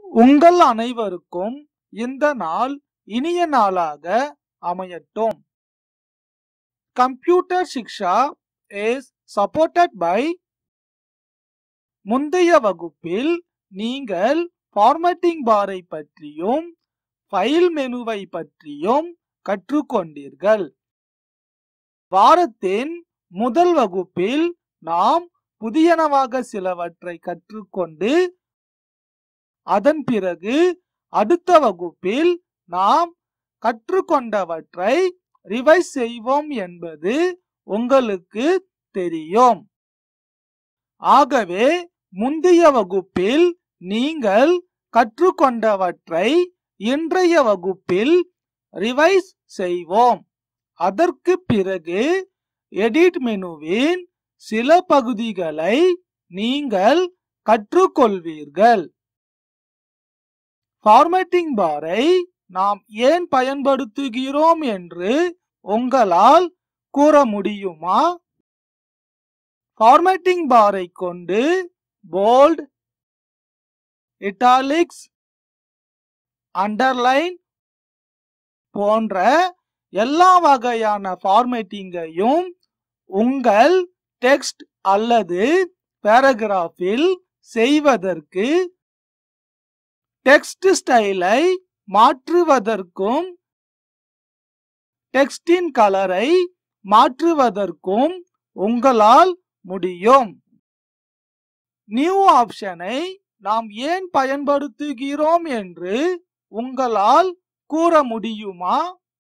உங்கள் அனைவருக்கும் இந்த நாள் இனிய நாளாக அமையட்டும் computer Shiksha is supported by முந்தைய வகுப்பில் நீங்கள் ஃபார்மேட்டிங் பாரை பற்றியும் ஃபைல் மெனுவை பற்றியும் கற்றுக்கொண்டீர்கள் வாரத்தின் முதல் வகுப்பில் நாம் புதியனவாக சிலவற்றை கற்றுக்கொண்டு அதன் பிறகு அடுத்த வகுப்பில் நாம் கற்றுக்கொண்டவற்றை ரிவைஸ் செய்வோம் என்பது உங்களுக்கு தெரியும் ஆகவே முந்தைய வகுப்பில் நீங்கள் கற்றுக்கொண்டவற்றை இன்றைய வகுப்பில் ரிவைஸ் செய்வோம் அதற்கு பிறகு எடிட் மெனுவின் சில பகுதிகளை நீங்கள் கற்றுக்கொள்வீர்கள் ஃபார்மேட்டிங் பாரை நாம் ஏன் பயன்படுத்துகிறோம் என்று உங்களால் கூற முடியுமா ஃபார்மேட்டிங் பாரை கொண்டு போல்ட் இட்டாலிக்ஸ் அண்டர்லைன் போன்ற எல்லா வகையான ஃபார்மேட்டிங்கையும் உங்கள் டெக்ஸ்ட் அல்லது பேராகிராஃபில் செய்வதற்கு டெக்ஸ்ட் ஸ்டைலை மாற்றுவதற்கும் டெக்ஸ்டின் கலரை மாற்றுவதற்கும் உங்களால் முடியும் நியூ ஆப்ஷனை நாம் ஏன் பயன்படுத்துகிறோம் என்று உங்களால் கூற முடியுமா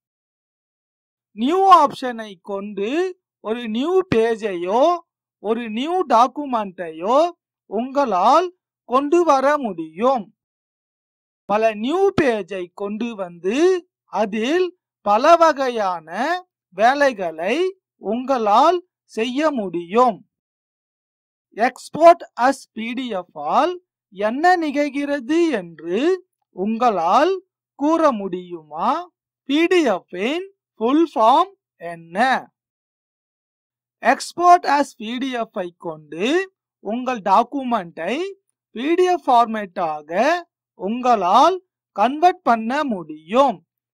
நியூ ஆப்ஷனை கொண்டு ஒரு நியூ பேஜையோ ஒரு நியூ டாக்குமெண்ட்டையோ உங்களால் கொண்டு வர முடியும் பல நியூ பேஜை கொண்டு வந்து அதில் பல வகையான வேலைகளை உங்களால் செய்ய முடியும் எக்ஸ்போர்ட் அஸ் பிடிஎஃப் ஆல் என்ன நிகழ்கிறது என்று உங்களால் கூற முடியுமா பிடிஎஃப் இன் ஃபுல் ஃபார்ம் என்ன எக்ஸ்போர்ட் அஸ் பிடிஎஃப் ஐ கொண்டு உங்கள் டாக்குமெண்ட்டை பிடிஎஃப் ஃபார்மேட்டாக உங்களால் கன்வெர்ட் பண்ண முடியும்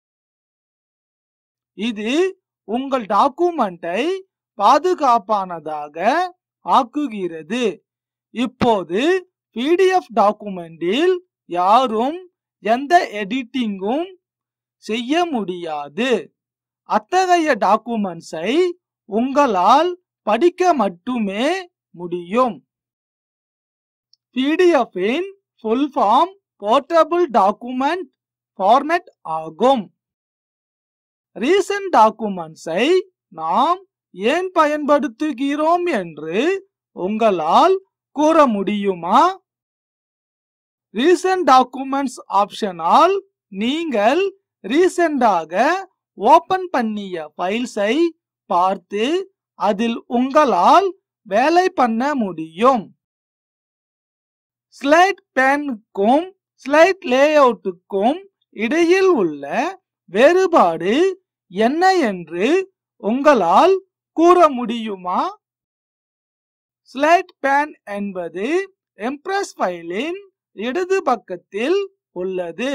இது உங்கள் டாக்குமெண்ட்டை பாதுகாப்பானதாக ஆக்குகிறது இப்போது பிடிஎஃப் டாக்குமெண்டில் யாரும் எந்த எடிட்டிங்கும் செய்ய முடியாது அத்தகைய டாக்குமெண்ட்ஸை உங்களால் படிக்க மட்டுமே முடியும் PDF in full form portable document format ஆகும் ரீசன்ட் டாக்குமெண்ட்ஸை நாம் ஏன் பயன்படுத்துகிறோம் என்று உங்களால் கூற முடியுமா ரீசன்ட் டாக்குமெண்ட்ஸ் ஆப்ஷனால் நீங்கள் ரீசெண்டாக ஓபன் பண்ணிய ஃபைல்ஸை பார்த்து அதில் உங்களால் வேலை பண்ண முடியும் ஸ்லைட் பேனுக்கும் ஸ்லைட் லேஅவுட்டுக்கும் இடையில் உள்ள வேறுபாடு என்ன என்று உங்களால் கூற முடியுமா ஸ்லைட் பேன் என்பது எம்ப்ரஸ் ஃபைலின் இடது பக்கத்தில் உள்ளது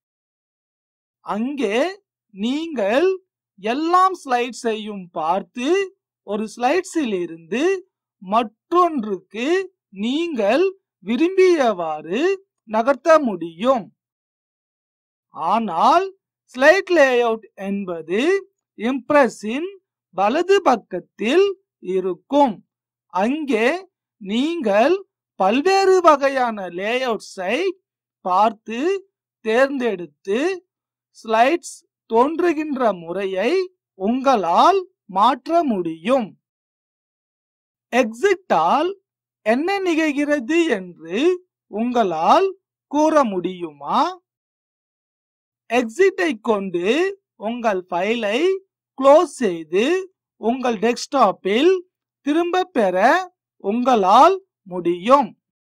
அங்கே நீங்கள் எல்லாம் ஸ்லைட்ஸையும் பார்த்து ஒரு ஸ்லைட்ஸில் இருந்து மற்றொன்றுக்கு நீங்கள் விரும்பியவாறு நகர்த்த முடியும் ஆனால் ஸ்லைட் லேஅவுட் என்பது இம்ப்ரெஸின் வலது பக்கத்தில் இருக்கும் அங்கே நீங்கள் பல்வேறு வகையான லேஅவுட்ஸை பார்த்து தேர்ந்தெடுத்து ஸ்லைட்ஸ் தோன்றுகின்ற முறையை உங்களால் மாற்ற முடியும் எக்ஸிட்டால் என்ன நிகழ்கிறது என்று உங்களால் கூற முடியுமா எக்ஸிட்டை கொண்டு உங்கள் ஃபைலை க்ளோஸ் செய்து உங்கள் டெஸ்க்டாப்பில் திரும்ப பெற உங்களால் முடியும்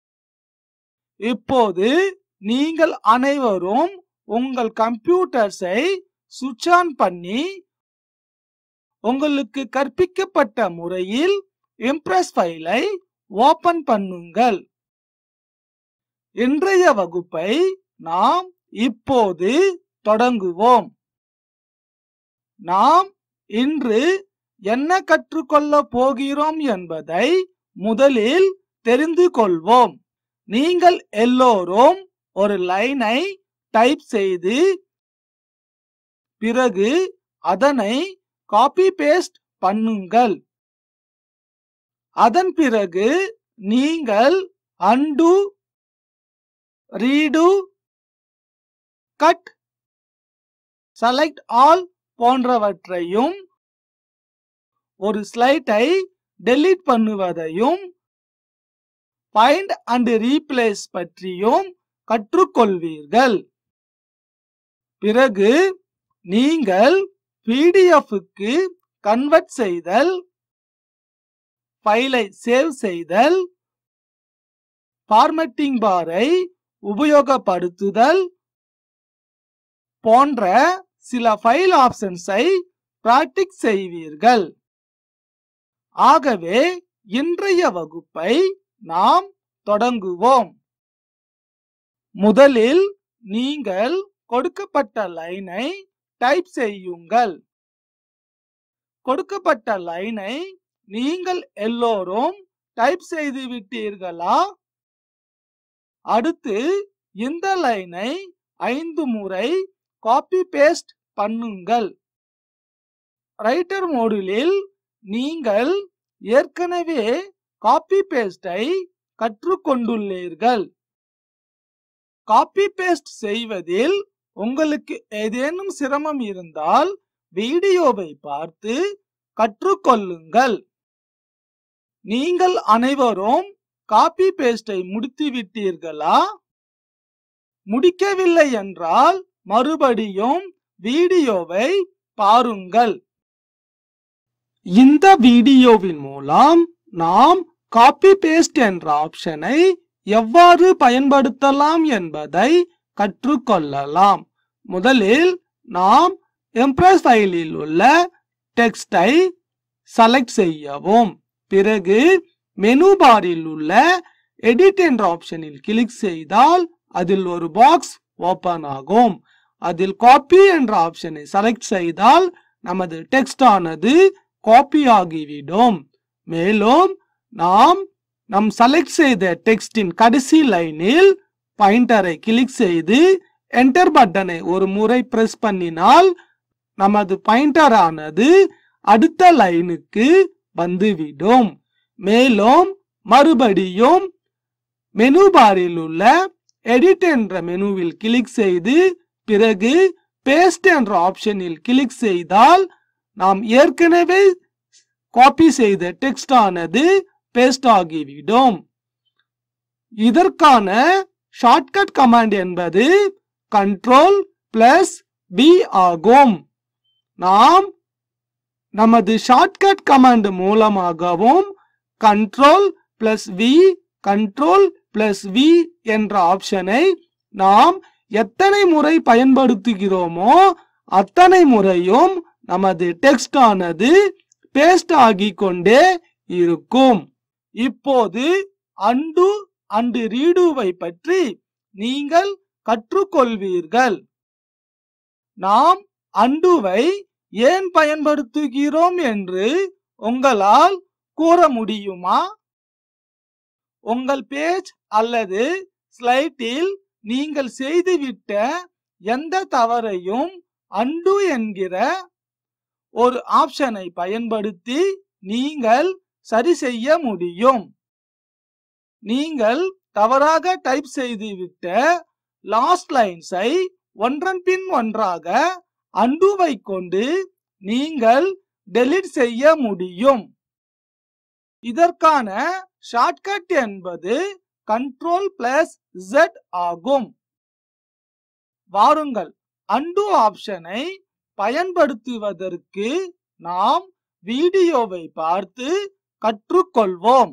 இப்போது நீங்கள் அனைவரும் உங்கள் கம்ப்யூட்டர்ஸை சுவிட்ச் ஆன் பண்ணி உங்களுக்கு கற்பிக்கப்பட்ட முறையில் இம்ப்ரெஸ் ஃபைலை ஓபன் பண்ணுங்கள் இன்றைய வகுப்பை நாம் இப்போது தொடங்குவோம் நாம் இன்று என்ன கற்றுக்கொள்ளப் போகிறோம் என்பதை முதலில் தெரிந்து கொள்வோம் நீங்கள் எல்லோரும் ஒரு லைனை டைப் செய்து பிறகு அதனை காப்பி பேஸ்ட் பண்ணுங்கள் அதன் பிறகு நீங்கள் undo redo cut select all போன்றவற்றையும் ஒரு ஸ்லைட்டை டெலீட் பண்ணுவதையும் ஃபைண்ட் அண்ட் ரீப்ளேஸ் பற்றியும் கற்றுக்கொள்வீர்கள் பிறகு நீங்கள் பிடிஎஃப்க்கு கன்வெர்ட் செய்தல் ஃபைலை சேவ் செய்தல் ஃபார்மட்டிங் பாரை உபயோகப்படுத்துதல் போன்ற சில ஃபைல் ஆப்ஷன்ஸை பிராக்டிஸ் செய்வீர்கள் ஆகவே இன்றைய வகுப்பை நாம் தொடங்குவோம் முதலில் நீங்கள் கொடுக்கப்பட்ட லைனை டைப் செய்யுங்கள் கொடுக்கப்பட்ட லைனை நீங்கள் எல்லோரும் டைப் செய்து விட்டீர்களா அடுத்து இந்த லைனை ஐந்து முறை காப்பி பேஸ்ட் பண்ணுங்கள் ரைட்டர் மோடிலில் நீங்கள் ஏற்கனவே காப்பி பேஸ்டை கற்றுக்கொண்டுள்ளீர்கள் காப்பி பேஸ்ட் செய்வதில் உங்களுக்கு ஏதேனும் சிரமம் இருந்தால் வீடியோவை பார்த்து கற்றுக்கொள்ளுங்கள் நீங்கள் அனைவரும் காப்பி பேஸ்டை முடித்து விட்டீர்களா முடிக்கவில்லை என்றால் மறுபடியும் வீடியோவை பாருங்கள் இந்த வீடியோவின் மூலம் நாம் காப்பி பேஸ்ட் என்ற ஆப்ஷனை எவ்வாறு பயன்படுத்தலாம் என்பதை கற்றுக்கொள்ளலாம் முதலில் நாம் எம்ப்ரஸ் ஃபைலில் உள்ள டெக்ஸ்டை செலக்ட் செய்யவும் பிறகு மெனு பாரில் உள்ள எடிட் என்ற ஆப்ஷனில் கிளிக் செய்தால் அதில் ஒரு பாக்ஸ் ஓபன் ஆகும் அதில் காப்பி என்ற ஆப்ஷனை செலக்ட் செய்தால் நமது டெக்ஸ்ட் ஆனது காப்பி ஆகிவிடும் மேலும் நாம் நம் செலக்ட் செய்த டெக்ஸ்டின் கடைசி லைனில் பாயிண்டரை கிளிக் செய்து என்டர் பட்டனை ஒரு முறை பிரஸ் பண்ணினால் நமது பாயிண்டர் ஆனது அடுத்த லைனுக்கு வந்துவிடும் மேலும் மறுபடியும் மெனு பாரில் உள்ள எடிட் என்ற மெனுவில் கிளிக் செய்து பிறகு பேஸ்ட் என்ற ஆப்ஷனில் கிளிக் செய்தால் நாம் ஏற்கனவே காப்பி செய்த டெக்ஸ்ட் ஆனது பேஸ்ட் ஆகிவிடும் இதற்கான ஷார்ட்கட் கமாண்ட் என்பது கண்ட்ரோல் பிளஸ் பி ஆகும் நாம் நமது ஷார்ட்கட் கமாண்ட் மூலமாகவும் control plus V control plus V என்ற ஆப்ஷனை நாம் எத்தனை முறை பயன்படுத்துகிறோமோ அத்தனை முறையும் நமது டெக்ஸ்ட் ஆனது பேஸ்ட் ஆகிக் கொண்டே இருக்கும் இப்போது அண்டு அண்டு ரீடுவை பற்றி நீங்கள் கற்றுக்கொள்வீர்கள் நாம் அண்டுவை ஏன் பயன்படுத்துகிறோம் என்று உங்களால் கூற முடியுமா உங்கள் பேஜ் அல்லது ஸ்லைட்டில் நீங்கள் செய்துவிட்ட எந்த தவறையும் அண்டு என்கிற ஒரு ஆப்ஷனை பயன்படுத்தி நீங்கள் சரி செய்ய முடியும் நீங்கள் தவறாக டைப் செய்துவிட்ட லாஸ்ட் லைன்ஸை ஒன்றன் பின் ஒன்றாக அண்டுவை கொண்டு நீங்கள் டெலீட் செய்ய முடியும் இதற்கான ஷார்ட்கட் என்பது கண்ட்ரோல் பிளஸ் Z ஆகும் வாருங்கள் அண்டு ஆப்ஷனை பயன்படுத்துவதற்கு நாம் வீடியோவை பார்த்து கற்றுக்கொள்வோம்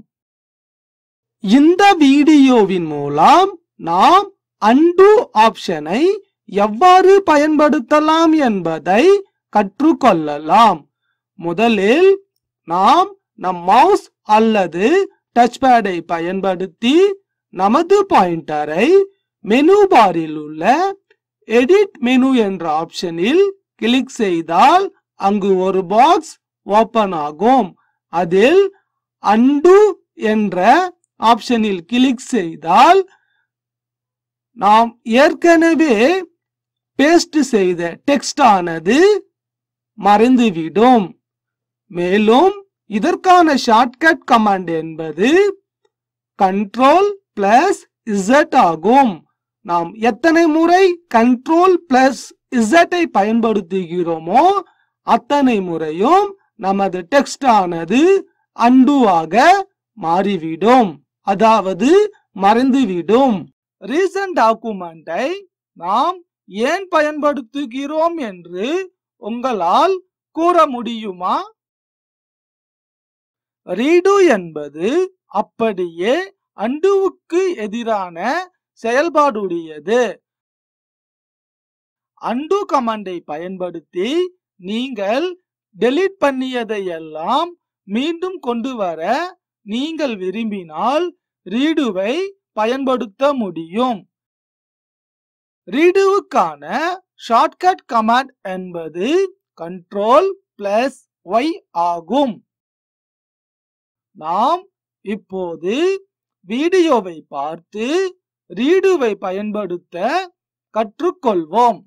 இந்த வீடியோவின் மூலம் நாம் அண்டு ஆப்ஷனை எவ்வாறு பயன்படுத்தலாம் என்பதை கற்றுக்கொள்ளலாம் முதலில் நாம் நம் மவுஸ் அல்லது டச் பேடை பயன்படுத்தி நமது பாயிண்டரை மெனு பாரில் உள்ள எடிட் மெனு என்ற ஆப்ஷனில் கிளிக் செய்தால் அங்கு ஒரு பாக்ஸ் ஓபன் ஆகும் அதில் அண்டு என்ற ஆப்ஷனில் கிளிக் செய்தால் நாம் ஏற்கனவே பேஸ்ட் செய்த டெக்ஸ்ட் ஆனது மறைந்துவிடும் மேலும் இதற்கான ஷார்ட்கட் கமாண்ட் என்பது கண்ட்ரோல் பிளஸ் இசட் ஆகும் நாம் எத்தனை முறை கண்ட்ரோல் பிளஸ் இசட்டை பயன்படுத்துகிறோமோ அத்தனை முறையும் நமது டெக்ஸ்ட் ஆனது அண்டுவாக மாறிவிடும் அதாவது மறைந்துவிடும் ரீசன்ட் டாக்குமெண்டை நாம் ஏன் பயன்படுத்துகிறோம் என்று உங்களால் கூற முடியுமா ரீடு என்பது அப்படியே அண்டுவுக்கு எதிரான செயல்பாடுடையது அண்டு கமாண்டை பயன்படுத்தி நீங்கள் டெலீட் பண்ணியதை எல்லாம் மீண்டும் கொண்டு வர நீங்கள் விரும்பினால் ரீடுவை பயன்படுத்த முடியும் ரீடுவுக்கான ஷார்ட்கட் கமாண்ட் என்பது கண்ட்ரோல் பிளஸ் ஒய் ஆகும் நாம் இப்போது வீடியோவை பார்த்து ரீடுவை பயன்படுத்த கற்றுக்கொள்வோம்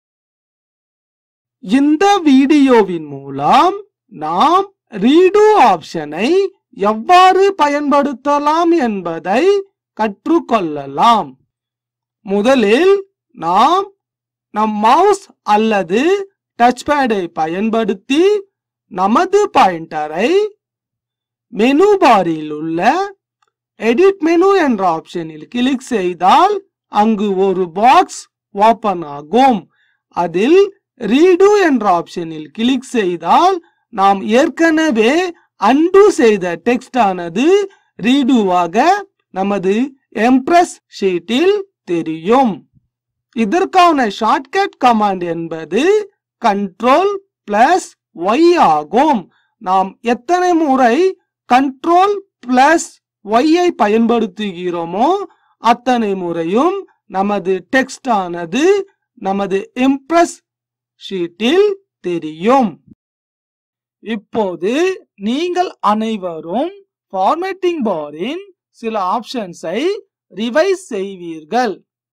இந்த வீடியோவின் மூலம் நாம் ரீடு ஆப்ஷனை எவ்வாறு பயன்படுத்தலாம் என்பதை கற்றுக்கொள்ளலாம் முதலில் நாம் நம் மவுஸ் அல்லது டச் பேடை பயன்படுத்தி நமது பாயிண்டரை மெனு பாரில் உள்ள எடிட் மெனு என்ற ஆப்ஷனில் கிளிக் செய்தால் அங்கு ஒரு பாக்ஸ் ஓபன் ஆகும் அதில் ரீடு என்ற ஆப்ஷனில் கிளிக் செய்தால் நாம் ஏற்கனவே அண்டு செய்த டெக்ஸ்ட் ஆனது ரீடுவாக நமது எம்ப்ரஸ் ஷீட்டில் தெரியும் இதற்கான ஷார்ட்கட் கமாண்ட் என்பது கண்ட்ரோல் பிளஸ் ஒய் ஆகும் நாம் எத்தனை முறை கண்ட்ரோல் பிளஸ் ஒய்யை பயன்படுத்துகிறோமோ அத்தனை முறையும் நமது டெக்ஸ்ட் ஆனது நமது இம்ப்ரஸ் ஷீட்டில் தெரியும் இப்போது நீங்கள் அனைவரும் ஃபார்மேட்டிங் பாரின் சில ஆப்ஷன்ஸை ரிவைஸ் செய்வீர்கள்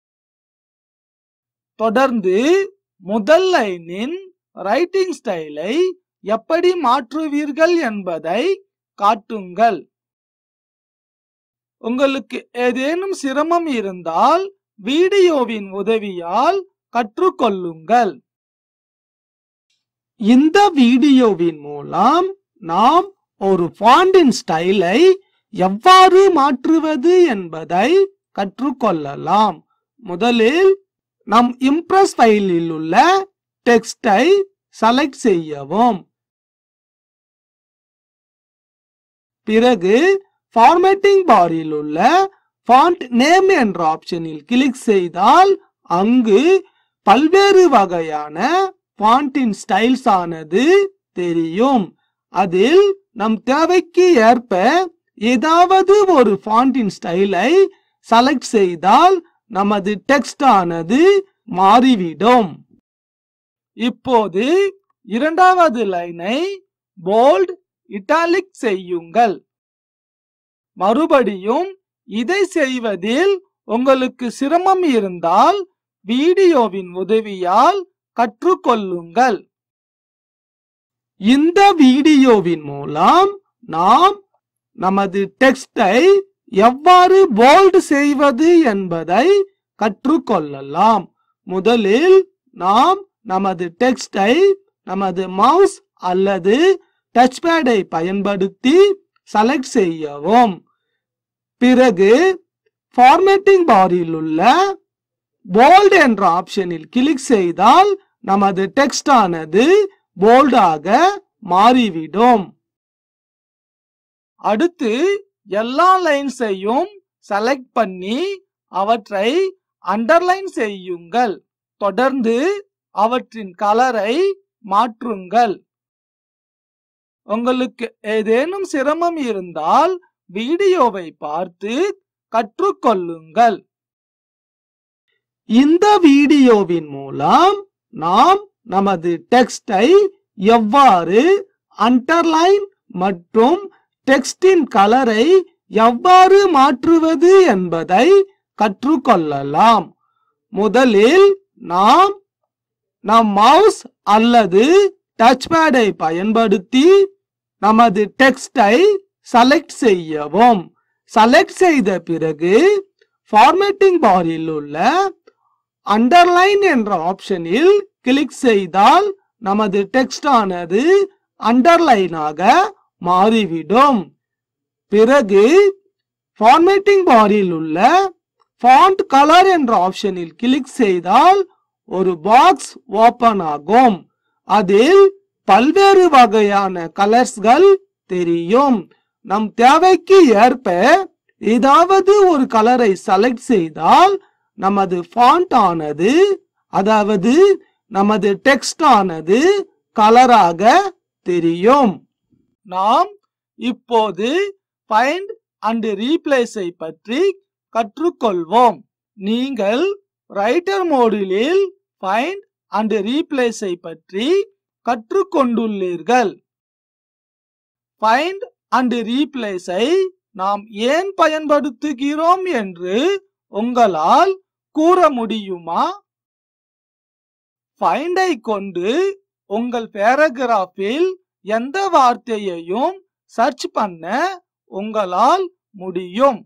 தொடர்ந்து முதல் லைனின் ரைட்டிங் ஸ்டைலை எப்படி மாற்றுவீர்கள் என்பதை காட்டுங்கள் உங்களுக்கு ஏதேனும் சிரமம் இருந்தால் வீடியோவின் உதவியால் கற்றுக்கொள்ளுங்கள் இந்த வீடியோவின் மூலம் நாம் ஒரு ஃபாண்டின் ஸ்டைலை எவ்வாறு மாற்றுவது என்பதை கற்றுக்கொள்ளலாம் முதலில் நம் இம்ப்ரஸ் ஃபைலில் உள்ள டெக்ஸ்டை செலக்ட் செய்யவும் பிறகு ஃபார்மேட்டிங் பாரில் உள்ள ஃபாண்ட் நேம் என்ற ஆப்ஷனில் கிளிக் செய்தால் அங்கு பல்வேறு வகையான ஃபாண்டின் ஸ்டைல்ஸ் ஆனது தெரியும் அதில் நம் தேவைக்கு ஏற்ப ஏதாவது ஒரு ஃபாண்டின் ஸ்டைலை செலக்ட் செய்தால் நமது டெக்ஸ்ட் ஆனது மாறிவிடும் இப்போது இரண்டாவது லைனை போல்ட் இட்டாலிக் செய்யுங்கள் மறுபடியும் இதை செய்வதில் உங்களுக்கு சிரமம் இருந்தால் வீடியோவின் உதவியால் கற்றுக்கொள்ளுங்கள் இந்த வீடியோவின் மூலம் நாம் நமது டெக்ஸ்டை எவ்வாறு போல்ட் செய்வது என்பதை கற்றுக்கொள்ளலாம் முதலில் நாம் நமது டெக்ஸ்டை நமது மவுஸ் அல்லது டச் பேடை பயன்படுத்தி செலக்ட் செய்யவும் பிறகு ஃபார்மேட்டிங் பாரில் உள்ள போல்ட் என்ற ஆப்ஷனில் கிளிக் செய்தால் நமது டெக்ஸ்ட் ஆனது போல்டாக மாறிவிடும் அடுத்து எல்லா லைன்ஸையும் செலக்ட் பண்ணி அவற்றை அண்டர்லைன் செய்யுங்கள் தொடர்ந்து அவற்றின் கலரை மாற்றுங்கள் உங்களுக்கு ஏதேனும் சிரமம் இருந்தால் வீடியோவை பார்த்து கற்றுக்கொள்ளுங்கள் இந்த வீடியோவின் மூலம் நாம் நமது டெக்ஸ்டை எவ்வாறு அண்டர்லைன் மற்றும் டெக்ஸ்டின் கலரை எவ்வாறு மாற்றுவது என்பதை கற்றுக்கொள்ளலாம் முதலில் நாம் நம் மவுஸ் அல்லது டச் பேடை பயன்படுத்தி நமது டெக்ஸ்டை செலக்ட் செய்யவும் செலக்ட் செய்த பிறகு ஃபார்மேட்டிங் பாரில் உள்ள அண்டர்லைன் என்ற ஆப்ஷனில் கிளிக் செய்தால் நமது டெக்ஸ்ட் ஆனது அண்டர்லைனாக மாறிவிடும் பிறகு ஃபார்மேட்டிங் பாரில் உள்ள ஃபாண்ட் கலர் என்ற ஆப்ஷனில் கிளிக் செய்தால் ஒரு பாக்ஸ் ஓபன் ஆகும் அதில் பல்வேறு வகையான கலர்ஸ்கள் தெரியும் நம் தேவைக்கு ஏற்ப ஏதாவது ஒரு கலரை செலக்ட் செய்தால் நமது ஃபாண்ட் ஆனது அதாவது நமது டெக்ஸ்ட் ஆனது கலராக தெரியும் நாம் இப்போது ஃபைண்ட் அண்ட் ரீப்ளேஸை பற்றி கற்றுக்கொள்வோம் நீங்கள் ரைட்டர் மோடிலில் ஃபைண்ட் அண்ட் ரீப்ளேஸை பற்றி கற்றுக்கொண்டுள்ளீர்கள் ஃபைண்ட் அண்ட் ரீப்ளேஸை நாம் ஏன் பயன்படுத்துகிறோம் என்று உங்களால் கூற முடியுமா ஃபைண்டை கொண்டு உங்கள் பேராகிராஃபில் எந்த வார்த்தையையும் சர்ச் பண்ண உங்களால் முடியும்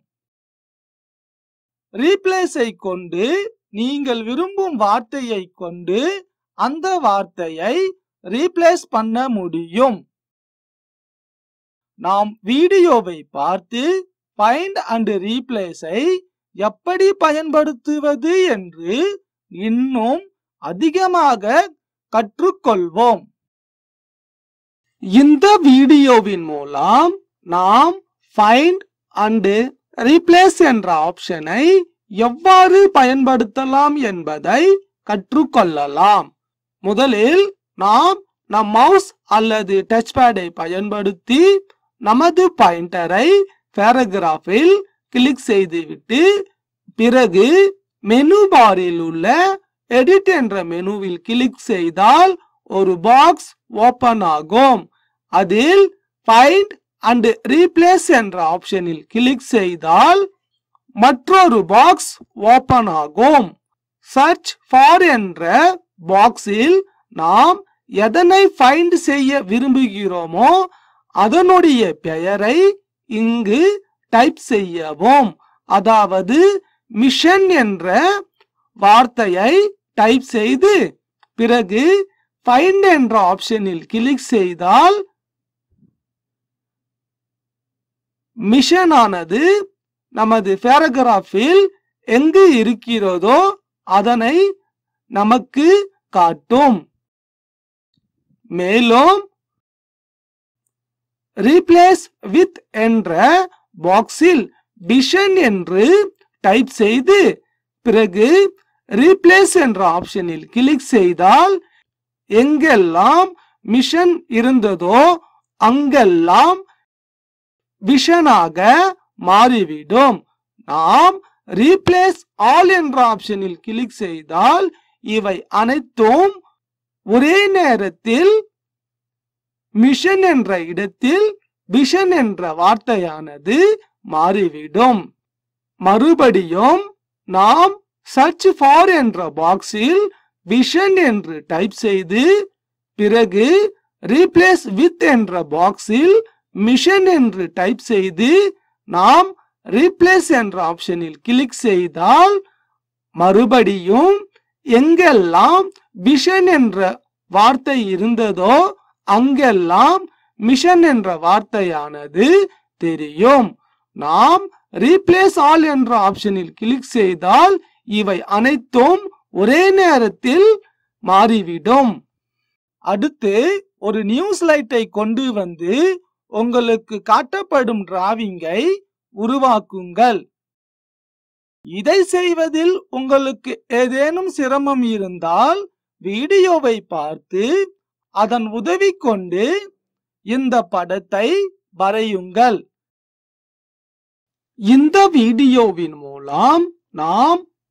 ரீப்ளேஸை கொண்டு நீங்கள் விரும்பும் வார்த்தையை கொண்டு அந்த வார்த்தையை ரீப்ளேஸ் பண்ண முடியும் நாம் வீடியோவை பார்த்து ஃபைண்ட் அண்ட் ரீப்ளேஸை எப்படி பயன்படுத்துவது என்று இன்னும் அதிகமாக கற்றுக்கொள்வோம் இந்த வீடியோவின் மூலம் நாம் ஃபைண்ட் அண்ட் ரீப்ளேஸ் என்ற ஆப்ஷனை எவ்வாறு பயன்படுத்தலாம் என்பதை கற்றுக்கொள்ளலாம் முதலில் நாம் நம் மவுஸ் அல்லது டச் பேடை பயன்படுத்தி நமது பாயிண்டரை பேராகிராஃபில் கிளிக் செய்துவிட்டு பிறகு மெனு பாரில் உள்ள எடிட் என்ற மெனுவில் கிளிக் செய்தால் ஒரு பாக்ஸ் ஓபன் ஆகும் அதில் ஃபைண்ட் அண்ட் ரீப்ளேஸ் என்ற ஆப்ஷனில் கிளிக் செய்தால் மற்றொரு பாக்ஸ் ஓபன் ஆகும் சர்ச் ஃபார் என்ற பாக்ஸில் நாம் எதனை ஃபைண்ட் செய்ய விரும்புகிறோமோ அதனுடைய பெயரை இங்கு டைப் செய்யவும் அதாவது மிஷன் என்ற வார்த்தையை டைப் செய்து பிறகு ஃபைண்ட் என்ற ஆப்ஷனில் கிளிக் செய்தால் மிஷன் ஆனது நமது பேராகிராஃபில் எங்கு இருக்கிறதோ அதனை நமக்கு காட்டும் மேலும் ரீப்ளேஸ் வித் என்ற பாக்ஸில் பிஷன் என்று டைப் செய்து பிறகு ரீப்ளேஸ் என்ற ஆப்ஷனில் கிளிக் செய்தால் எங்கெல்லாம் மிஷன் இருந்ததோ அங்கெல்லாம் விஷனாக மாறிவிடும் நாம் ரீப்ளேஸ் ஆல் என்ற ஆப்ஷனில் கிளிக் செய்தால் இவை அனைத்தும் ஒரே நேரத்தில் மிஷன் என்ற இடத்தில் விஷன் என்ற வார்த்தையானது மாறிவிடும் மறுபடியும் நாம் சர்ச் ஃபார் என்ற பாக்ஸில் விஷன் என்று டைப் செய்து பிறகு ரீப்ளேஸ் வித் என்ற பாக்ஸில் மிஷன் என்று டைப் செய்து நாம் ரீப்ளேஸ் என்ற ஆப்ஷனில் கிளிக் செய்தால் மறுபடியும் எங்கெல்லாம் விஷன் என்ற வார்த்தை இருந்ததோ அங்கெல்லாம் மிஷன் என்ற வார்த்தையானது தெரியும் நாம் ரீப்ளேஸ் ஆல் என்ற ஆப்ஷனில் கிளிக் செய்தால் இவை அனைத்தும் ஒரே நேரத்தில் மாறிவிடும் அடுத்து ஒரு நியூஸ் லைட்டை கொண்டு வந்து உங்களுக்கு காட்டப்படும் டிராவிங்கை உருவாக்குங்கள் இதை செய்வதில் உங்களுக்கு ஏதேனும் சிரமம் இருந்தால் வீடியோவை பார்த்து அதன் உதவி கொண்டு இந்த படத்தை வரையுங்கள் இந்த வீடியோவின் மூலம் நாம்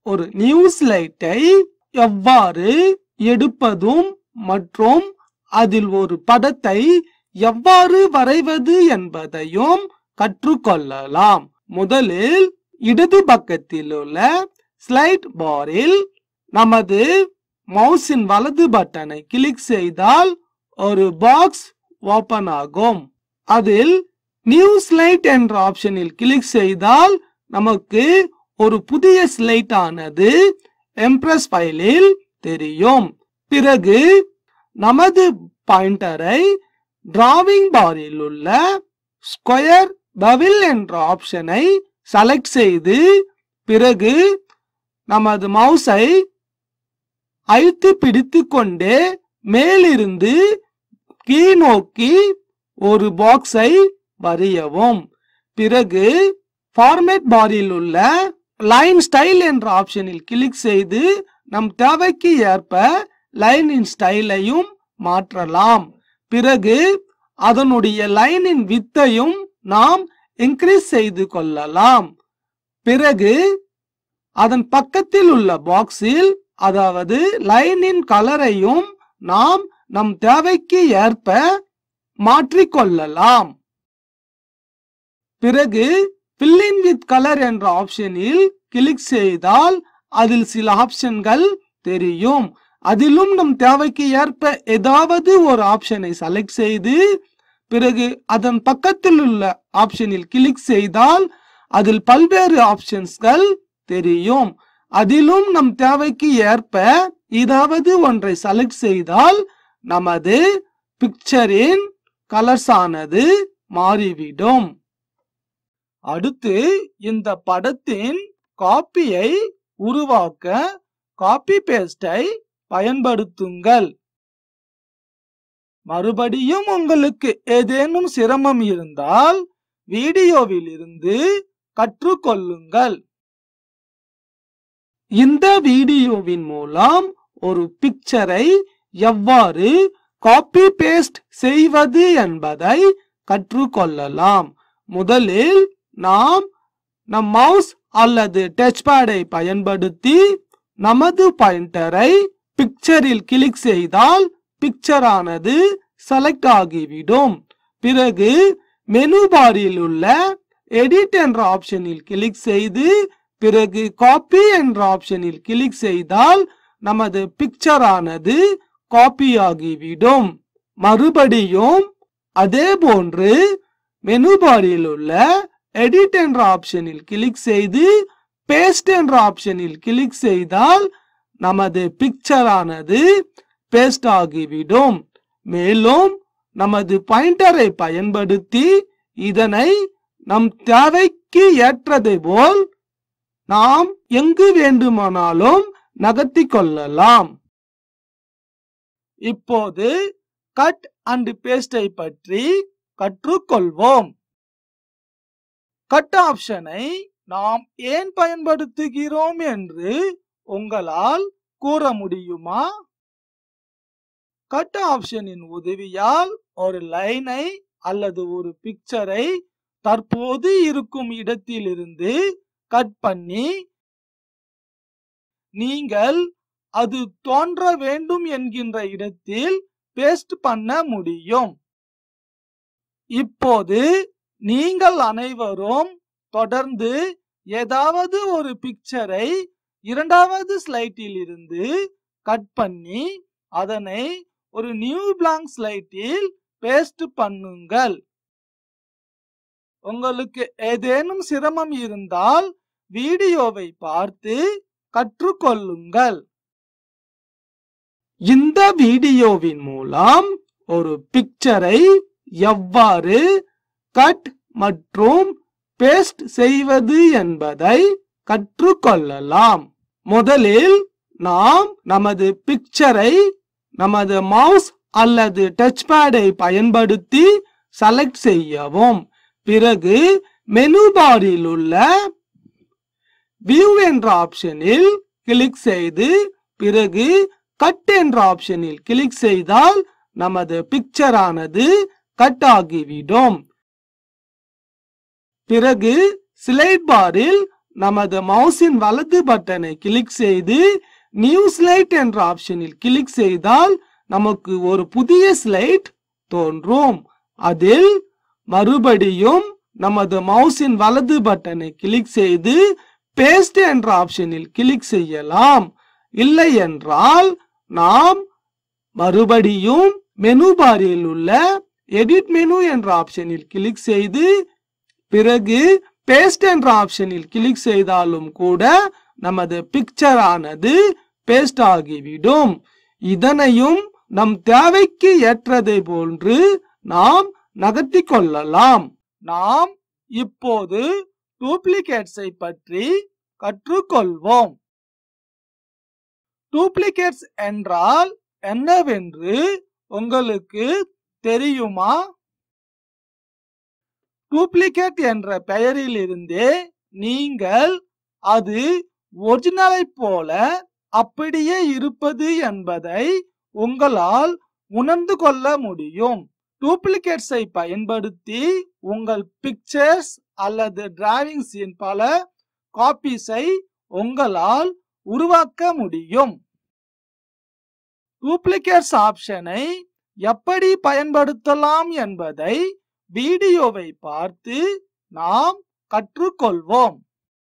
ஒரு நியூஸ் லைட்டை எவ்வாறு எடுப்பதும் மற்றும் அதில் ஒரு படத்தை எவ்வாறு வரைவது என்பதையும் கற்றுக்கொள்ளலாம் முதலில் இடது பக்கத்தில் உள்ள ஸ்லைட் பாரில் நமது மவுஸின் வலது பட்டனை கிளிக் செய்தால் ஒரு பாக்ஸ் ஓபன் ஆகும் அதில் நியூ ஸ்லைட் என்ற ஆப்ஷனில் கிளிக் செய்தால் நமக்கு ஒரு புதிய ஸ்லைட் ஆனது எம்ப்ரஸ் ஃபைலில் தெரியும் பிறகு நமது பாயிண்டரை டிராவிங் பாரில் உள்ள ஸ்கொயர் பவில் என்ற ஆப்ஷனை செலக்ட் செய்து பிறகு நமது மவுஸை அழுத்தி பிடித்து கொண்டே மேலிருந்து கீழ் நோக்கி ஒரு பாக்ஸை வரையவும் பிறகு ஃபார்மேட் பாரில் உள்ள லைன் ஸ்டைல் என்ற ஆப்ஷனில் கிளிக் செய்து நம் தேவைக்கு ஏற்ப லைனின் ஸ்டைலையும் மாற்றலாம் பிறகு அதனுடைய லைனின் வித்தையும் நாம் இன்க்ரீஸ் செய்து கொள்ளலாம் பிறகு அதன் பக்கத்தில் உள்ள பாக்ஸில் அதாவது லைனின் கலரையும் நாம் நம் தேவைக்கு ஏற்ப மாற்றிக்கொள்ளலாம் பிறகு ஃபில்லின் வித் கலர் என்ற ஆப்ஷனில் கிளிக் செய்தால் அதில் சில ஆப்ஷன்கள் தெரியும் அதிலும் நம் தேவைக்கு ஏற்ப ஏதாவது ஒரு ஆப்ஷனை செலக்ட் செய்து பிறகு அதன் பக்கத்தில் உள்ள ஆப்ஷனில் கிளிக் செய்தால் அதில் பல்வேறு ஆப்ஷன்ஸ்கள் தெரியும் அதிலும் நம் தேவைக்கு ஏற்ப ஏதாவது ஒன்றை செலக்ட் செய்தால் நமது பிக்சரின் கலர்ஸ் ஆனது மாறிவிடும் அடுத்து இந்த படத்தின் காப்பியை உருவாக்க காப்பி பேஸ்டை பயன்படுத்துங்கள் மறுபடியும் உங்களுக்கு ஏதேனும் சிரமம் இருந்தால் வீடியோவில் இருந்து கற்றுக்கொள்ளுங்கள் இந்த வீடியோவின் மூலம் ஒரு பிக்சரை எவ்வாறு காப்பி பேஸ்ட் செய்வது என்பதை கற்றுக்கொள்ளலாம் முதலில் நாம் நம் மவுஸ் அல்லது டச் பேடை பயன்படுத்தி நமது பாயிண்டரை பிக்சரில் கிளிக் செய்தால் பிக்சர் ஆனது செலக்ட் ஆகிவிடும் பிறகு மெனு பாரில் உள்ள எடிட் என்ற ஆப்ஷனில் கிளிக் செய்து பிறகு காப்பி என்ற ஆப்ஷனில் கிளிக் செய்தால் நமது பிக்சர் ஆனது காப்பி ஆகிவிடும் மறுபடியும் அதே போன்று மெனு பாரில் உள்ள எடிட் என்ற ஆப்ஷனில் கிளிக் செய்து பேஸ்ட் என்ற ஆப்ஷனில் கிளிக் செய்தால் நமது பிக்சர் ஆனது பேஸ்ட் ஆகிவிடும் மேலும் நமது பாயிண்டரை பயன்படுத்தி இதனை நம் தேவைக்கு ஏற்றதை போல் நாம் எங்கு வேண்டுமானாலும் நகர்த்தி கொள்ளலாம் இப்போது கட் அண்ட் பேஸ்டை பற்றி கற்றுக்கொள்வோம் கட் ஆப்ஷனை நாம் ஏன் பயன்படுத்துகிறோம் என்று உங்களால் கூற முடியுமா கட் ஆப்ஷனின் உதவியால் ஒரு லைனை அல்லது ஒரு பிக்சரை தற்போது இருக்கும் இடத்திலிருந்து கட் பண்ணி நீங்கள் அது தோன்ற வேண்டும் என்கின்ற இடத்தில் பேஸ்ட் பண்ண முடியும் இப்போது நீங்கள் அனைவரும் தொடர்ந்து ஏதாவது ஒரு பிக்சரை இரண்டாவது ஸ்லைட்டில் இருந்து கட் பண்ணி அதனை ஒரு நியூ பிளாங்க் ஸ்லைட்டில் பேஸ்ட் பண்ணுங்கள் உங்களுக்கு ஏதேனும் சிரமம் இருந்தால் வீடியோவை பார்த்து கற்றுக்கொள்ளுங்கள் இந்த வீடியோவின் மூலம் ஒரு பிக்சரை எவ்வாறு கட் மற்றும் பேஸ்ட் செய்வது என்பதை கற்றுக்கொள்ளலாம் முதலில் நாம் நமது பிக்சரை நமது மவுஸ் அல்லது டச் பேடை பயன்படுத்தி செலக்ட் செய்யவும் பிறகு மெனு பாரில் உள்ள வியூ என்ற ஆப்ஷனில் கிளிக் செய்து பிறகு கட் என்ற ஆப்ஷனில் கிளிக் செய்தால் நமது பிக்சர் ஆனது கட் ஆகிவிடும் பிறகு ஸ்லைட் பாரில் நமது மவுஸின் வலது பட்டனை கிளிக் செய்து நியூ ஸ்லைட் என்ற ஆப்ஷனில் கிளிக் செய்தால் நமக்கு ஒரு புதிய ஸ்லைட் தோன்றும் அதில் மறுபடியும் நமது மவுஸின் வலது பட்டனை கிளிக் செய்து பேஸ்ட் என்ற ஆப்ஷனில் கிளிக் செய்யலாம் இல்லை என்றால் நாம் மறுபடியும் மெனு பாரில் உள்ள எடிட் மெனு என்ற ஆப்ஷனில் கிளிக் செய்து பிறகு பேஸ்ட் என்ற ஆப்ஷனில் கிளிக் செய்தாலும் கூட நமது பிக்சர் ஆனது பேஸ்ட் ஆகிவிடும் இதனையும் நம் தேவைக்கு ஏற்றதை போன்று நாம் நகர்த்தி கொள்ளலாம் நாம் இப்போது டூப்ளிகேட்ஸை பற்றி கற்றுக்கொள்வோம் டூப்ளிகேட்ஸ் என்றால் என்னவென்று உங்களுக்கு தெரியுமா டூப்ளிகேட் என்ற பெயரிலிருந்தே நீங்கள் அது ஒரிஜினலை போல அப்படியே இருப்பது என்பதை உங்களால் உணர்ந்து கொள்ள முடியும் டூப்ளிகேட்ஸை பயன்படுத்தி உங்கள் பிக்சர்ஸ் அல்லது டிராவிங்ஸின் பல காப்பீஸை உங்களால் உருவாக்க முடியும் டூப்ளிகேட்ஸ் ஆப்ஷனை எப்படி பயன்படுத்தலாம் என்பதை வீடியோவை பார்த்து நாம் கற்றுக்கொள்வோம்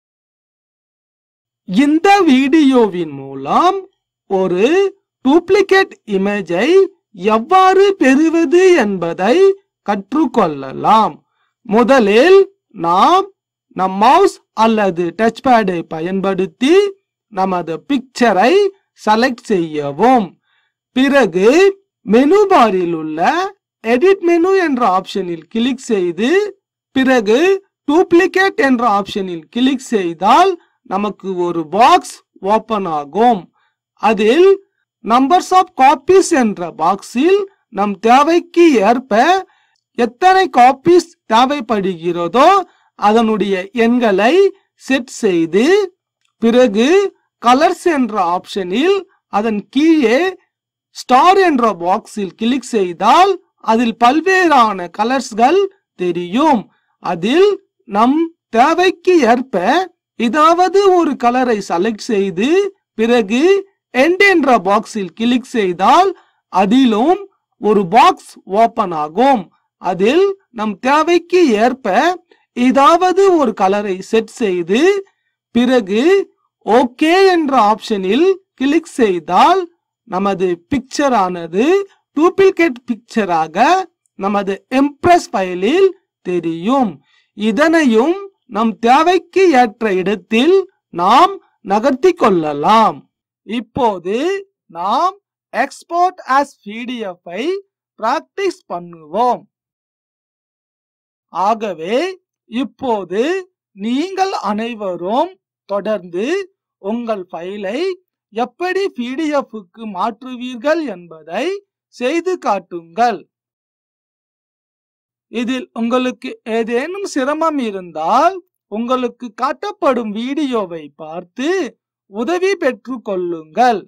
இந்த வீடியோவின் மூலம் ஒரு டூப்ளிகேட் இமேஜை எவ்வாறு பெறுவது என்பதை கற்றுக்கொள்ளலாம் முதலில் நாம் நம் மவுஸ் அல்லது டச் பேடை பயன்படுத்தி நமது பிக்சரை செலக்ட் செய்யவும் பிறகு மெனு பாரில் உள்ள எடிட் மெனு என்ற ஆப்ஷனில் கிளிக் செய்து பிறகு டூப்ளிகேட் என்ற ஆப்ஷனில் கிளிக் செய்தால் நமக்கு ஒரு பாக்ஸ் ஓபன் ஆகும் அதில் நம்பர்ஸ் ஆஃப் காப்பீஸ் என்ற பாக்ஸில் நம் தேவைக்கு ஏற்ப எத்தனை காப்பீஸ் தேவைப்படுகிறதோ அதனுடைய எண்களை செட் செய்து பிறகு கலர்ஸ் என்ற ஆப்ஷனில் அதன் கீழே ஸ்டார் என்ற பாக்ஸில் கிளிக் செய்தால் அதில் பல்வேறான கலர்ஸ்கள் தெரியும் அதில் நம் தேவைக்கு ஏற்ப ஏதாவது ஒரு கலரை செலக்ட் செய்து பிறகு எண்ட் என்ற பாக்ஸில் கிளிக் செய்தால் அதிலும் ஒரு பாக்ஸ் ஓபன் ஆகும் அதில் நம் தேவைக்கு ஏற்ப ஏதாவது ஒரு கலரை செட் செய்து பிறகு ஓகே என்ற ஆப்ஷனில் கிளிக் செய்தால் நமது பிக்சர் ஆனது டூப்ளிகேட் பிக்சராக நமது எம்ப்ரஸ் ஃபைலில் தெரியும் இதனையும் நம் தேவைக்கு ஏற்ற இடத்தில் நாம் நகர்த்தி கொள்ளலாம் இப்போது நாம் எக்ஸ்போர்ட் as PDF ஐ பிராக்டிஸ் பண்ணுவோம் ஆகவே இப்போது நீங்கள் அனைவரும் தொடர்ந்து உங்கள் ஃபைலை எப்படி பிடிஎஃப்க்கு மாற்றுவீர்கள் என்பதை செய்து காட்டுங்கள் இதில் உங்களுக்கு ஏதேனும் சிரமம் இருந்தால் உங்களுக்கு காட்டப்படும் வீடியோவை பார்த்து உதவி பெற்றுக் கொள்ளுங்கள்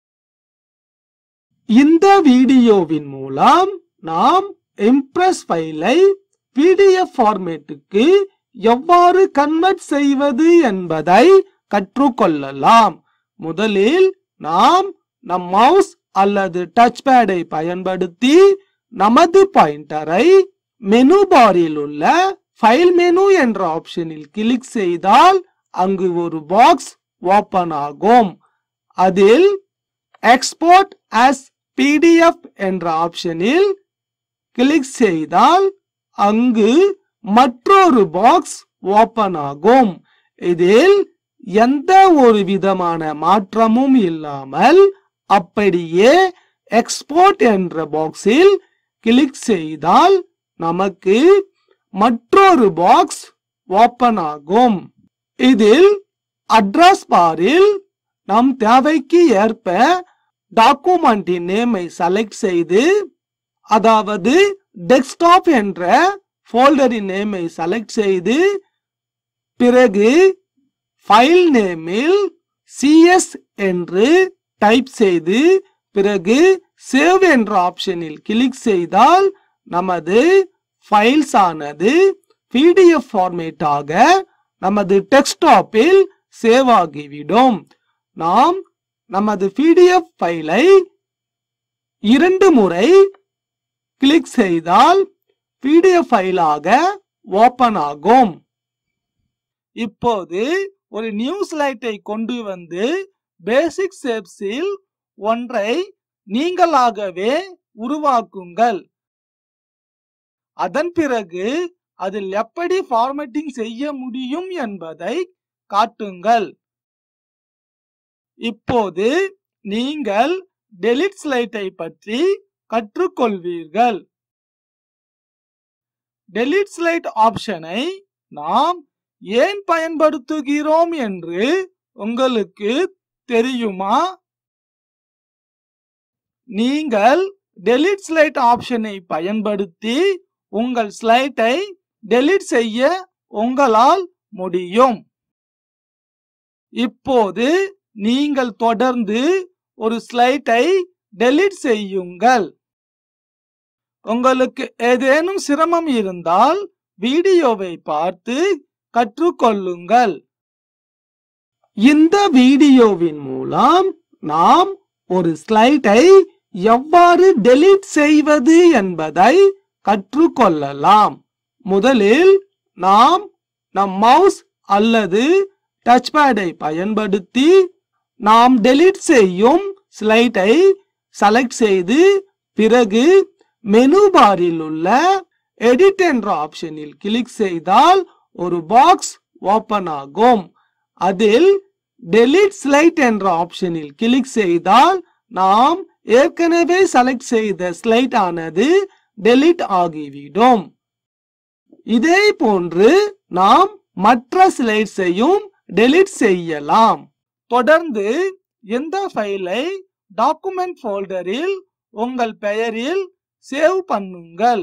இந்த வீடியோவின் மூலம் நாம் இம்ப்ரெஸ் ஃபைலை பிடிஎஃப் ஃபார்மேட்டுக்கு எவ்வாறு கன்வெர்ட் செய்வது என்பதை கற்றுக்கொள்ளலாம் முதலில் நாம் நம் மவுஸ் அல்லது டச் பேடை பயன்படுத்தி நமது பாயிண்டரை மெனு பாரில் உள்ள ஃபைல் மெனு என்ற ஆப்ஷனில் கிளிக் செய்தால் அங்கு ஒரு பாக்ஸ் ஓபன் ஆகும் அதில் எக்ஸ்போர்ட் as பிடிஎஃப் என்ற ஆப்ஷனில் கிளிக் செய்தால் அங்கு மற்றொரு பாக்ஸ் ஓபன் ஆகும் இதில் எந்த ஒரு விதமான மாற்றமும் இல்லாமல் அப்படியே எக்ஸ்போர்ட் என்ற பாக்ஸில் கிளிக் செய்தால் நமக்கு மற்றொரு பாக்ஸ் ஓபன் ஆகும் இதில் அட்ரஸ் பாரில் நம் தேவைக்கு ஏற்ப டாக்குமெண்டின் நேமை செலக்ட் செய்து அதாவது டெஸ்க்டாப் என்ற ஃபோல்டரின் நேமை செலக்ட் செய்து பிறகு ஃபைல் நேமில் சிஎஸ் என்று டைப் செய்து பிறகு சேவ் என்ற ஆப்ஷனில் கிளிக் செய்தால் நமது ஃபைல்ஸ் ஆனது பிடிஎஃப் ஃபார்மேட்டாக நமது டெஸ்க்டாப்பில் சேவ் ஆகிவிடும் நாம் நமது பிடிஎஃப் ஃபைலை இரண்டு முறை கிளிக் செய்தால் பிடிஎஃப் ஃபைலாக ஓபன் ஆகும் இப்போது ஒரு நியூ ஸ்லைட்டை கொண்டு வந்து பேசிக் ஷேப்ஸில் ஒன்றை நீங்களாகவே உருவாக்குங்கள் அதன் பிறகு அதில் எப்படி ஃபார்மேட்டிங் செய்ய முடியும் என்பதை காட்டுங்கள் இப்போது நீங்கள் டெலிட் ஸ்லைட்டை பற்றி கற்றுக்கொள்வீர்கள் டெலிட் ஸ்லைட் ஆப்ஷனை நாம் ஏன் பயன்படுத்துகிறோம் என்று உங்களுக்கு தெரியுமா நீங்கள் டெலிட் ஸ்லைட் ஆப்ஷனை பயன்படுத்தி உங்கள் ஸ்லைட்டை டெலிட் செய்ய உங்களால் முடியும் இப்போது நீங்கள் தொடர்ந்து ஒரு ஸ்லைட்டை டெலிட் செய்யுங்கள் உங்களுக்கு ஏதேனும் சிரமம் இருந்தால் வீடியோவை பார்த்து கற்றுக்கொள்ளுங்கள் இந்த வீடியோவின் மூலம் நாம் ஒரு ஸ்லைட்டை எவ்வாறு டெலீட் செய்வது என்பதை கற்றுக்கொள்ளலாம் முதலில் நாம் நம் மவுஸ் அல்லது டச் பேடை பயன்படுத்தி நாம் டெலீட் செய்யும் ஸ்லைட்டை செலக்ட் செய்து பிறகு மெனு பாரில் உள்ள எடிட் என்ற ஆப்ஷனில் கிளிக் செய்தால் ஒரு பாக்ஸ் ஓபன் ஆகும் அதில் டெலீட் ஸ்லைட் என்ற ஆப்ஷனில் கிளிக் செய்தால் நாம் ஏற்கனவே செலக்ட் செய்த ஸ்லைட் ஆனது டெலீட் ஆகிவிடும் இதே போன்று நாம் மற்ற ஸ்லைட்ஸையும் டெலீட் செய்யலாம் தொடர்ந்து எந்த ஃபைலை டாக்குமெண்ட் ஃபோல்டரில் உங்கள் பெயரில் சேவ் பண்ணுங்கள்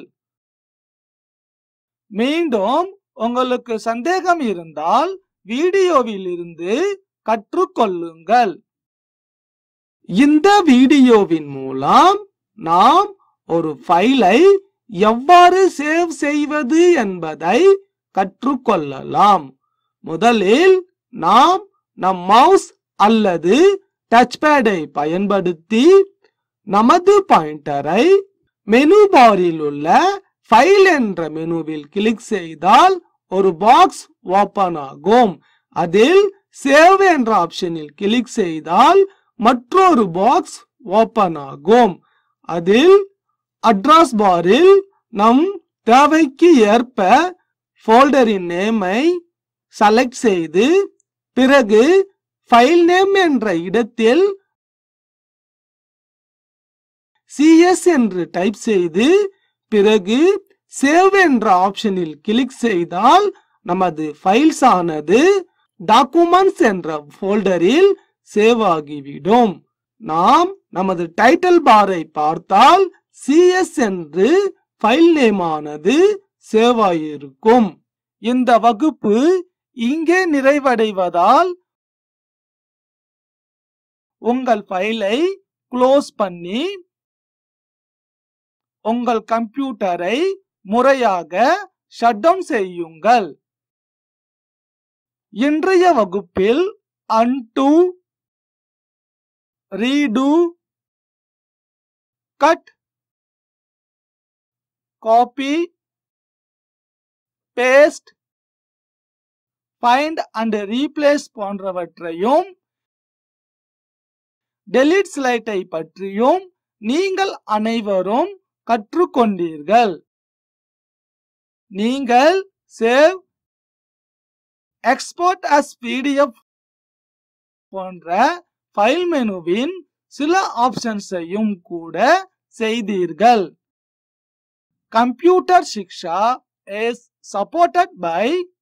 மீண்டும் உங்களுக்கு சந்தேகம் இருந்தால் வீடியோவில் இருந்து கற்றுக்கொள்ளுங்கள் இந்த வீடியோவின் மூலம் நாம் ஒரு ஃபைலை எவ்வாறு சேவ் செய்வது என்பதை கற்றுக்கொள்ளலாம் முதலில் நாம் நம் மவுஸ் அல்லது டச் பேடை பயன்படுத்தி நமது பாயிண்டரை மெனு பாரில் உள்ள ஃபைல் என்ற மெனுவில் கிளிக் செய்தால் ஒரு பாக்ஸ் ஓபன் ஆகும் அதில் சேவ் என்ற ஆப்ஷனில் கிளிக் செய்தால் மற்றொரு பாக்ஸ் ஓபன் ஆகும் அதில் அட்ரஸ் பாரில் நம் தேவைக்கு ஏற்ப ஃபோல்டரின் நேமை செலக்ட் செய்து பிறகு ஃபைல் நேம் என்ற இடத்தில் சிஎஸ் என்று டைப் செய்து பிறகு சேவ் என்ற ஆப்ஷனில் கிளிக் செய்தால் நமது ஃபைல்ஸ் ஆனது டாக்குமெண்ட்ஸ் என்ற ஃபோல்டரில் சேவ் ஆகிவிடும் நாம் நமது டைட்டில் பாரை பார்த்தால் சிஎஸ் என்று ஃபைல் நேம் ஆனது சேவ் ஆகியிருக்கும் இந்த வகுப்பு இங்கே நிறைவடைவதால் உங்கள் ஃபைலை க்ளோஸ் பண்ணி உங்கள் கம்ப்யூட்டரை முறையாக ஷட் டவுன் செய்யுங்கள் இன்றைய வகுப்பில் undo redo cut copy paste find and replace போன்றவற்றையும் டெலிட் ஸ்லைட்டை பற்றியும் நீங்கள் அனைவரும் கற்றுக்கொண்டீர்கள் நீங்கள் சேவ் எக்ஸ்போர்ட் as பிடிஎஃப் போன்ற ஃபைல் மெனுவின் சில ஆப்ஷன்ஸையும் கூட செய்தீர்கள் computer Shiksha is supported by